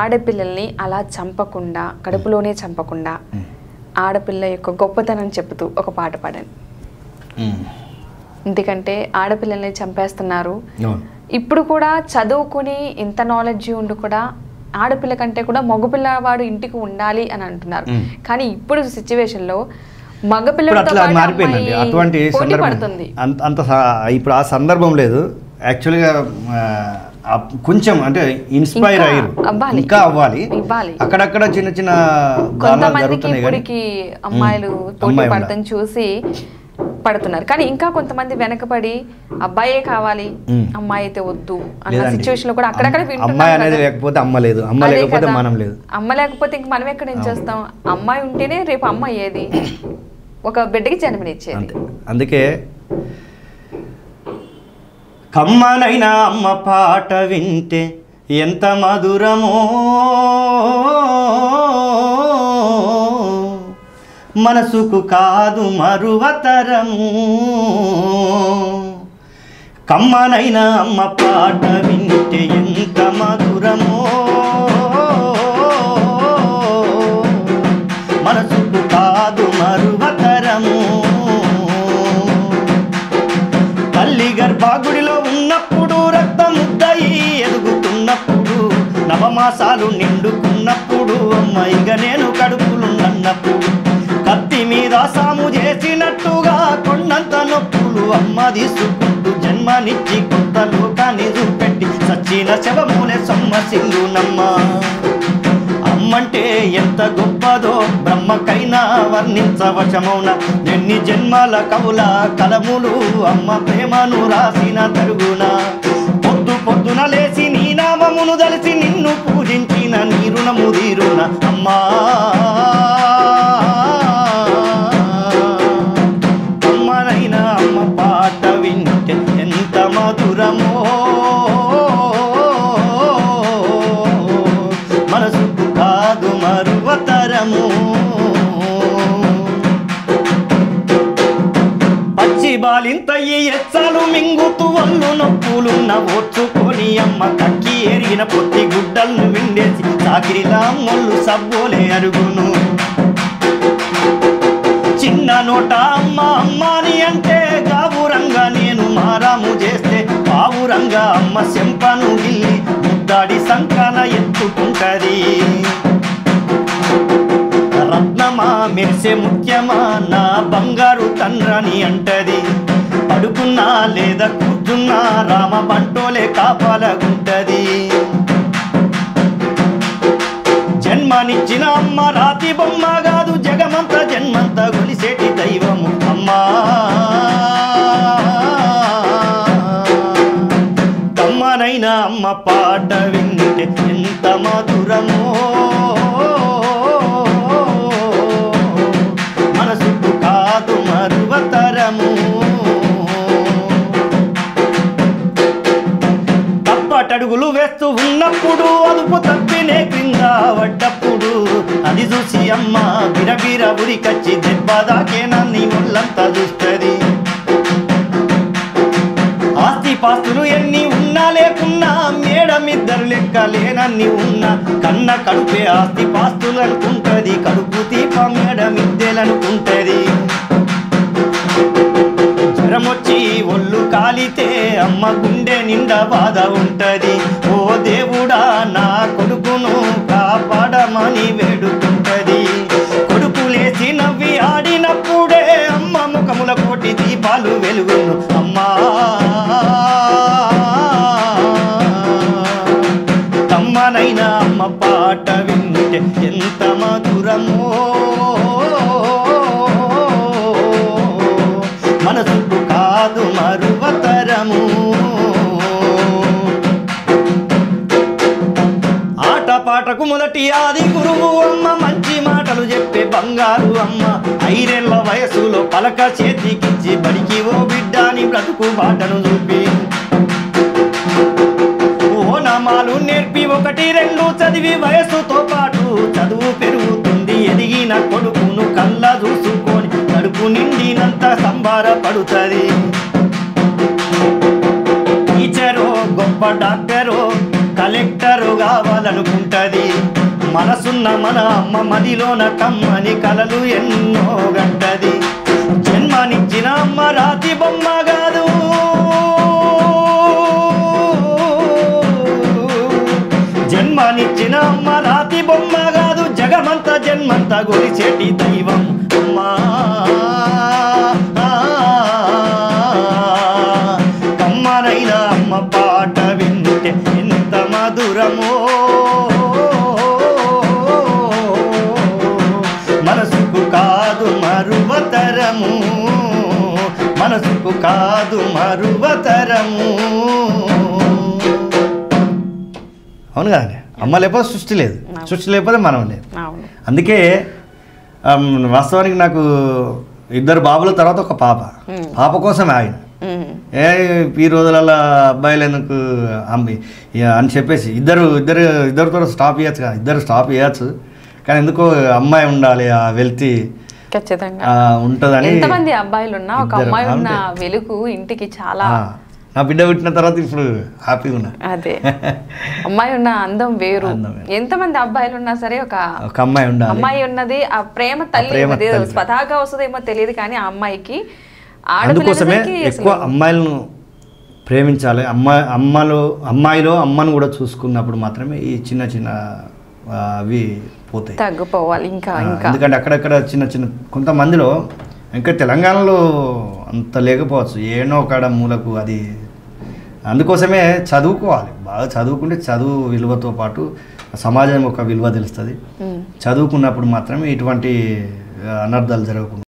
ఆడపిల్లల్ని అలా చంపకుండా కడుపులోనే చంపకుండా ఆడపిల్ల యొక్క గొప్పతనం చెబుతూ ఒక పాట పాడండి ఉమ్. ఎందుకంటే ఆడపిల్లల్ని చంపేస్తున్నారు అవును ఇప్పుడు కూడా చదువుకుని ఇంత నాలెడ్జ్ ఉండి కూడా ఆడపిల్ల కంటే కూడా మగపిల్లవాడు ఇంటికి ఉండాలి అని అంటున్నారు మ్మ్. కానీ ఇప్పుడు సిచ్యువేషన్ లో ఇప్పుడు మగపిల్లలతో అట్లా పాటు మారిపోయిందండి అమ్మాయి అటువంటి పోటీ సందర్భం పడుతుంది అంత అంత స- ఇప్పుడు ఆ సందర్భం లేదు యాక్చువల్గా ఆ, ఆ కొంచెం అంటే ఇన్స్పైర్ ఇంకా అయ్యారు అవ్వాలి. ఇంకా అవ్వాలి ఇవ్వాలి. అక్కడక్కడ చిన్న చిన్న దానాలు కొంతమందికి జరుగుతున్నాయి కానీ ఇప్పటికి అమ్మాయిలు పోటీ అమ్మాయి పడతాం చూసి పడుతున్నారు కానీ ఇంకా కొంతమంది వెనకబడి అబ్బాయే కావాలి మ్మ్. అమ్మాయి అయితే వద్దు అన్న లేదండి. సిచ్యువేషన్ లో కూడా అక్కడక్కడ అమ్మ- వింటున్నాం అమ్మాయి అనేది కదా. లేకపోతే అమ్మ లేదు అమ్మ అదే లేకపోతే కదా. మనం లేదు అమ్మ లేకపోతే ఇంక మనం ఎక్కడ ఏం చేస్తాం అమ్మాయి ఉంటేనే రేపు అమ్మ అయ్యేది ఒక బిడ్డకి జన్మనిచ్చేది అంతే అందుకే కమ్మనైన అమ్మ పాట వింటే ఎంత మధురమో మనసుకు కాదు మరువతరము కమ్మనైన అమ్మ పాట వింటే ఎంత మధురమో మనసుకు కాదు మరువతరము తల్లి గర్భాగుడిలో ఉన్నప్పుడు రక్తముద్దయి ఎదుగుతున్నప్పుడు నవమాసాలు నిండుకున్నప్పుడు అమ్మాయిగా నేను కడుపులున్నప్పుడు కత్తి మీద సాము చేసినట్టుగా కొండంత నొప్పులు అమ్మ తీసుకుంటూ జన్మనిచ్చి కొత్త లోకాన్ని చూపెట్టి సచ్చిన శవమూలే సొమ్మసిల్లునమ్మా అమ్మంటే ఎంత గొప్పదో బ్రహ్మకైనా వర్ణించవశమౌన ఎన్ని జన్మాల కవుల కలములు అమ్మ ప్రేమను రాసిన తరుగున పొద్దు పొద్దున లేచి నీ నామమును దలిసి నిన్ను పూజించిన నీ రుణము తీరున అమ్మా అమ్మనైన అమ్మ పాట వింటే ఎంత మధురమో మనసుకు కాదు మరువతరము పచ్చి బాలింతయ్యి ఎచ్చాలు మింగుతూ ఒళ్ళు నొప్పులున్న ఓర్చుకొని అమ్మ కక్కి ఎరిగిన పొత్తి గుడ్డలను విండేసి చాకిరిలా మొల్లు సబ్బోలే అరుగును చిన్న నోట అమ్మ అమ్మాని అంటే గావురంగా నేను మారాము చేస్తే పావురంగా అమ్మ శంపను గిల్లి ముద్దాడి సంకన ఎత్తుకుంటది రత్నమా మెరిసే ముత్యమా నా బంగారు తండ్రని అంటది పడుకున్నా లేదా కూర్చున్నా రామ బంటోలే కాపాలగుంటది జన్మనిచ్చిన అమ్మ రాతి బొమ్మ కాదు జగమంత జన్మంత గొలిసేటి దైవము అమ్మా కమ్మనైన అమ్మ పాట వింటే ఎంత మధురమో మనసుకు కాదు మరువతరము తప్పటడుగులు వేస్తూ ఉన్నప్పుడు అదుపు తప్పినే క్రింద పడ్డప్పుడు అది చూసి అమ్మ బిరబిర ఉరికచ్చి దెబ్బ దాకే నన్ను ఒళ్ళంతా చూస్తుంది ఆస్తి పాస్తులు ఎన్ని ఉన్నా లేకున్నా మేడమిద్దరు లెక్క లేనన్ని ఉన్నా కన్న కడుపే ఆస్తి పాస్తులు అనుకుంటది కడుపు తీప మేడమిద్దెలనుకుంటది జ్వరమొచ్చి ఒళ్ళు కాలితే అమ్మ గుండె నిండా బాధ ఉంటది ఓ దేవుడా నా కొడుకును కాపాడమని వేడుకుంటది కొడుకు లేచి నవ్వి ఆడినప్పుడే అమ్మ ముఖముల కోటి దీపాలు వెలుగును అమ్మా తమ్మనైన అమ్మ పాట వింటే ఎంత మధురమో మనసుకు కాదు మరువతరము ఆట పాటకు మొదటి ఆది గురువు అమ్మ మంచి మాటలు చెప్పే బంగారు అమ్మ ఐరేళ్ల వయసులో పలక చేతికిచ్చి బడికి ఓ బిడ్డాని బ్రతుకు బాటను చూపి ఓనమాలు నేర్పి ఒకటి రెండు చదివి వయసుతో పాటు చదువు పెరుగుతుంది ఎదిగిన కొడుకును కళ్ళ చూసుకొని కడుపు నిండినంత సంబారపడుతుంది టీచరో గొప్ప డాక్టరో కలెక్టరు కావాలనుకుంటది మనసున్న మన అమ్మ మదిలోన కమ్మని కలలు ఎన్నో గంటది జన్మనిచ్చిన అమ్మ రాతి బొమ్మ కాదు జన్మనిచ్చిన అమ్మ రాతి బొమ్మ కాదు జగమంత జన్మంత గొలిచేటి దైవం అమ్మా కమ్మనైన అమ్మ పాట వింటే ఎంత మధురమో మనసుకు కాదు మరువతరము మనసుకు కాదు మరువతరము అవును కదండి అమ్మ లేకపోతే సృష్టి లేదు సృష్టి లేకపోతే మనం లేదు అవును అందుకే ఆమ్, వాస్తవానికి నాకు ఇద్దరు బాబుల తర్వాత ఒక పాప పాప కోసం ఆయన ఉమ్. ఏ ఈ రోజులలో అబ్బాయిలు ఎందుకు అమ్మి ఇక అని చెప్పేసి ఇద్దరు ఇద్దరు ఇద్దరితో స్టాప్ చేయొచ్చు కదా ఇద్దరు స్టాప్ చేయొచ్చు కానీ ఎందుకో అమ్మాయి ఉండాలి ఆ వెల్తి ఖచ్చితంగా ఆ, ఉంటుందని ఎంతమంది అబ్బాయిలు ఉన్నా ఒక ఇద్దరు, అమ్మాయి ఉన్న అంతే. వెలుగు ఇంటికి చాలా ఆ, నా బిడ్డ పుట్టిన తర్వాత ఇప్పుడు హ్యాపీగా ఉన్నా అదే అమ్మాయి ఉన్న అందం వేరు అందం వేరు. ఎంతమంది అబ్బాయిలు ఉన్నా సరే ఒక ఒక అమ్మాయి ఉండాలి అమ్మాయి ఉన్నది ఆ ప్రేమ తల్లి ప్రేమ ఉన్నది తల్లి. స్వతహాగా వస్తుందేమో తెలియదు కానీ ఆ అమ్మాయికి అందుకోసమే ఆడపిల్లలకి ఎక్కువ అమ్మాయిలను ప్రేమించాలి అమ్మాయి అమ్మలో అమ్మాయిలో అమ్మను కూడా చూసుకున్నప్పుడు మాత్రమే ఈ చిన్న చిన్న ఆ, అవి పోతాయి తగ్గిపోవాలి ఇంకా ఆ, ఇంకా ఎందుకంటే అక్కడక్కడ చిన్న చిన్న కొంతమందిలో ఇంకా తెలంగాణలో అంత లేకపోవచ్చు ఏనో కాడ మూలకు అది అందుకోసమే చదువుకోవాలి బాగా చదువుకుంటే చదువు విలువతో పాటు సమాజం ఒక విలువ తెలుస్తుంది ఉమ్. చదువుకున్నప్పుడు మాత్రమే ఇటువంటి ఆ, అనర్థాలు జరగకుండా